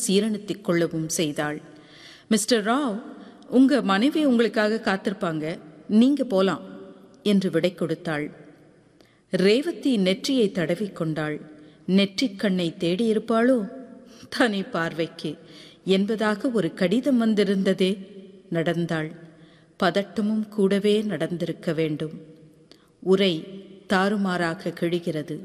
சீரணித்துக் கொள்ளவும் செய்தாள் மிஸ்டர் ராவ் உங்க மனைவி உங்களுக்காக காத்திருப்பாங்க நீங்க போலாம் என்று விடை கொடுத்தாள் ரேவதி நெற்றியை தடவிக் கொண்டாள் நெற்றிக் கண்ணை தேடியிருப்பாளோ தனி பார்வைக்கு என்பதாக ஒரு கடிதம் வந்திருந்ததே நடந்தாள் பதட்டமும் கூடவே நடந்திருக்க வேண்டும் உரை தாறுமாறாக கிழிகிறது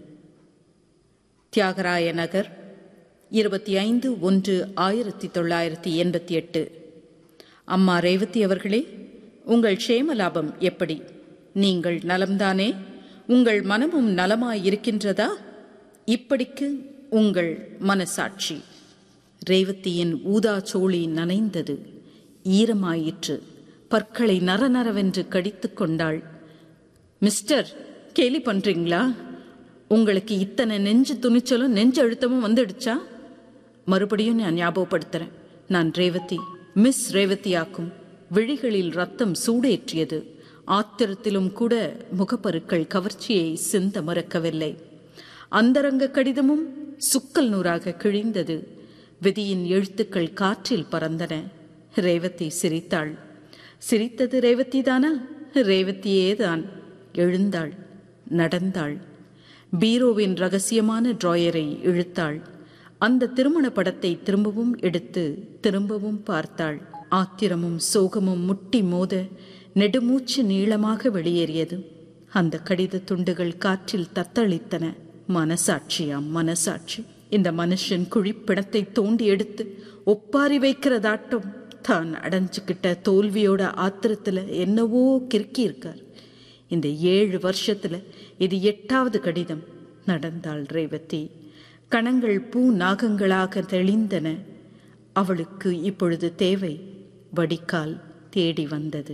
தியாகராய நகர் இருபத்தி ஐந்து ஒன்று ஆயிரத்தி தொள்ளாயிரத்தி எண்பத்தி எட்டு அம்மா ரேவதி அவர்களே உங்கள் க்ஷேம லாபம் எப்படி நீங்கள் நலம்தானே உங்கள் மனமும் நலமாய் இருக்கின்றதா இப்படிக்கு உங்கள் மனசாட்சி ரேவதியின் ஊதா சோழி நனைந்தது ஈரமாயிற்று பற்களை நரநரவென்று கடித்துக் கொண்டாள் மிஸ்டர் கேலி பண்றீங்களா உங்களுக்கு இத்தனை நெஞ்சு துணிச்சலும் நெஞ்சு அழுத்தமும் வந்துடுச்சா மறுபடியும் நான் ஞாபகப்படுத்துறேன் நான் ரேவதி மிஸ் ரேவதியாக்கும் விழிகளில் ரத்தம் சூடேற்றியது ஆத்திரத்திலும் கூட முகப்பருக்கள் கவர்ச்சியை சிந்த மறக்கவில்லை அந்தரங்க கடிதமும் சுக்கல் நூறாக கிழிந்தது விதியின் எழுத்துக்கள் காற்றில் பறந்தன ரேவதி சிரித்தாள் சிரித்தது ரேவதி தானா ரேவதியே தான் எழுந்தாள் நடந்தாள் பீரோவின் ரகசியமான டிராயரை இழுத்தாள் அந்த திருமண படத்தை திரும்பவும் எடுத்து திரும்பவும் பார்த்தாள் ஆத்திரமும் சோகமும் முட்டி மோத நெடுமூச்சு நீளமாக வெளியேறியது அந்த கடித துண்டுகள் காற்றில் தத்தளித்தன மனசாட்சியாம் மனசாட்சி இந்த மனுஷன் குழிப்பிணத்தை தோண்டி எடுத்து ஒப்பாரி வைக்கிறதாட்டம் தான் அடைஞ்சுக்கிட்ட தோல்வியோட ஆத்திரத்துல என்னவோ கிறுக்கி இருக்கார் இந்த ஏழு வருஷத்துல இது எட்டாவது கடிதம் நடந்தாள் ரேவதி கணங்கள் பூ நாகங்களாக தெளிந்தன அவளுக்கு இப்பொழுது தேவை வடிகால் தேடி வந்தது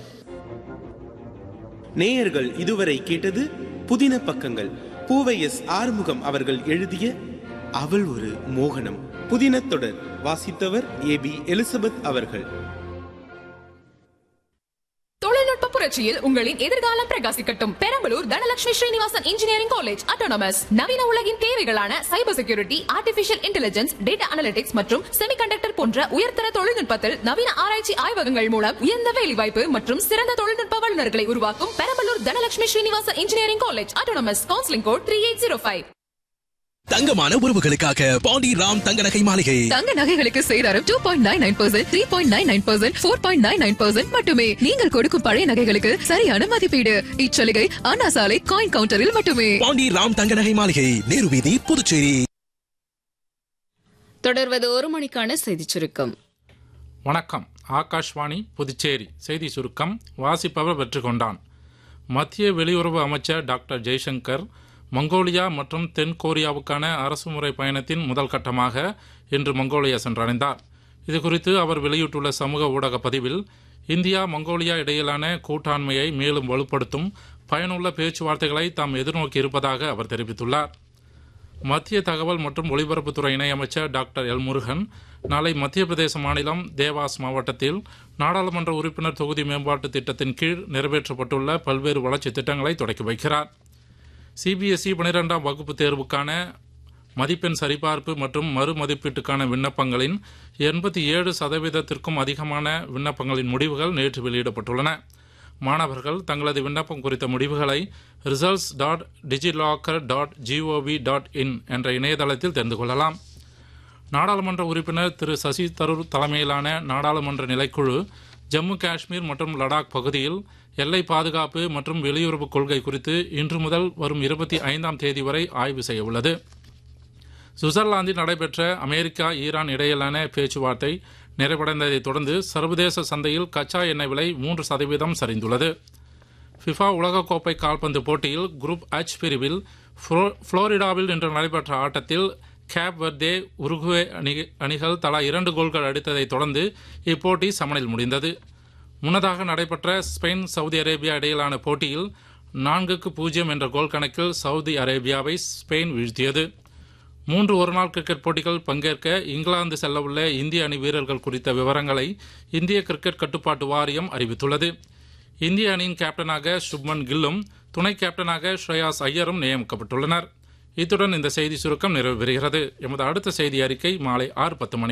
நேயர்கள் இதுவரை கேட்டது புதின பக்கங்கள் பூவை எஸ் ஆறுமுகம் அவர்கள் எழுதிய அவள் ஒரு மோகனம் புதின தொடர் வாசித்தவர் ஏ பி எலிசபெத் அவர்கள் தொழில்நுட்ப புரட்சியில் உங்களின் எதிர்காலம் பிரகாசிக்கட்டும் Perambalur Dhanalakshmi Srinivasan engineering college autonomous நவீன உலகின் தேவைகளான cyber security artificial intelligence data analytics மற்றும் செமிகண்டக்டர் போன்ற உயர்தர தொழில்நுட்பத்தில் நவீன ஆராய்ச்சி ஆய்வகங்கள் மூலம் உயர்ந்த வேலைவாய்ப்பு மற்றும் சிறந்த தொழில்நுட்ப வல்லுநர்களை உருவாக்கும் Perambalur Dhanalakshmi Srinivasan engineering college autonomous counselling code three eight zero five தங்கமான உறவுகளுக்காக பாண்டி ராம் தங்க நகை மாளிகை தங்க நகைகளுக்கு சேதாரம் two point nine nine percent three point nine nine percent four point nine nine percent மட்டுமே நீங்கள் கொடுக்கும் பழைய நகைகளுக்கு சரியான மதிப்பீடு இச்சலுகை அண்ணா சாலை காயின் கவுண்டரில் மட்டுமே பாண்டி ராம் தங்க நகை மாளிகை நேரு வீதி புதுச்சேரி தொடர்வது ஒரு மணிக்கான செய்திச் சுருக்கம் வணக்கம் ஆகாஷ்வாணி புதுச்சேரி செய்தி சுருக்கம் வாசிப்பவர் வெற்றிகொண்டான் மத்திய வெளியுறவு அமைச்சர் டாக்டர் ஜெய்சங்கர் மங்கோலியா மற்றும் தென் கொரியாவுக்கான அரசுமுறை பயணத்தின் முதல் கட்டமாக இன்று மங்கோலியா சென்றடைந்தார் இதுகுறித்து அவர் வெளியிட்டுள்ள சமூக ஊடக பதிவில் இந்தியா மங்கோலியா இடையிலான கூட்டாண்மையை மேலும் வலுப்படுத்தும் பயனுள்ள பேச்சுவார்த்தைகளை தாம் எதிர்நோக்கி இருப்பதாக அவர் தெரிவித்துள்ளார் மத்திய தகவல் மற்றும் ஒலிபரப்புத்துறை இணையமைச்சர் டாக்டர் எல் முருகன் நாளை மத்திய பிரதேச மாநிலம் தேவாஸ் மாவட்டத்தில் நாடாளுமன்ற உறுப்பினர் தொகுதி மேம்பாட்டு திட்டத்தின் கீழ் நிறைவேற்றப்பட்டுள்ள பல்வேறு வளர்ச்சித் திட்டங்களை தொடக்கி வைக்கிறார் சிபிஎஸ்இ பனிரெண்டாம் வகுப்பு தேர்வுக்கான மதிப்பெண் சரிபார்ப்பு மற்றும் மறு மதிப்பீட்டுக்கான விண்ணப்பங்களின் எண்பத்தி ஏழு சதவீதத்திற்கும் அதிகமான விண்ணப்பங்களின் முடிவுகள் நேற்று வெளியிடப்பட்டுள்ளன மாணவர்கள் தங்களது விண்ணப்பம் குறித்த முடிவுகளை results dot DigiLocker dot G O V dot in என்ற இணையதளத்தில் தெரிந்து கொள்ளலாம் நாடாளுமன்ற உறுப்பினர் திரு சசி தரூர் தலைமையிலான நாடாளுமன்ற நிலைக்குழு ஜம்மு காஷ்மீர் மற்றும் லடாக் பகுதியில் எல்லை பாதுகாப்பு மற்றும் வெளியுறவு கொள்கை குறித்து இன்று முதல் வரும் இருபத்தி ஐந்தாம் தேதி வரை ஆய்வு செய்ய உள்ளது சுவிட்சர்லாந்தில் நடைபெற்ற அமெரிக்கா ஈரான் இடையிலான பேச்சுவார்த்தை நிறைவடைந்ததைத் தொடர்ந்து சர்வதேச சந்தையில் கச்சா எண்ணெய் விலை மூன்று சதவீதம் சரிந்துள்ளது ஃபிஃபா உலகக்கோப்பை கால்பந்து போட்டியில் குரூப் H பிரிவில் ஃப்ளோ- புளோரிடாவில் இன்று நடைபெற்ற ஆட்டத்தில் கேப் வர்தே உருகுவே அணி அணிகள் தலா இரண்டு கோல்கள் அடித்ததைத் தொடர்ந்து இப்போட்டி சமனில் முடிந்தது முன்னதாக நடைபெற்ற ஸ்பெயின் சவுதி அரேபியா இடையிலான போட்டியில் நான்குக்கு பூஜ்ஜியம் என்ற கோல் கணக்கில் சவுதி அரேபியாவை ஸ்பெயின் வீழ்த்தியது மூன்று ஒருநாள் கிரிக்கெட் போட்டிகள் பங்கேற்க இங்கிலாந்து செல்லவுள்ள இந்திய அணி வீரர்கள் குறித்த விவரங்களை இந்திய கிரிக்கெட் கட்டுப்பாட்டு வாரியம் அறிவித்துள்ளது இந்திய அணியின் கேப்டனாக சுப்மன் கில்லும் துணை கேப்டனாக ஸ்ரேயாஸ் ஐயரும் நியமிக்கப்பட்டுள்ளனர் இத்துடன் இந்த செய்தி சுருக்கம் நிறைவு பெறுகிறது எமது அடுத்த செய்தி அறிக்கை மாலை ஆறு பத்து மணி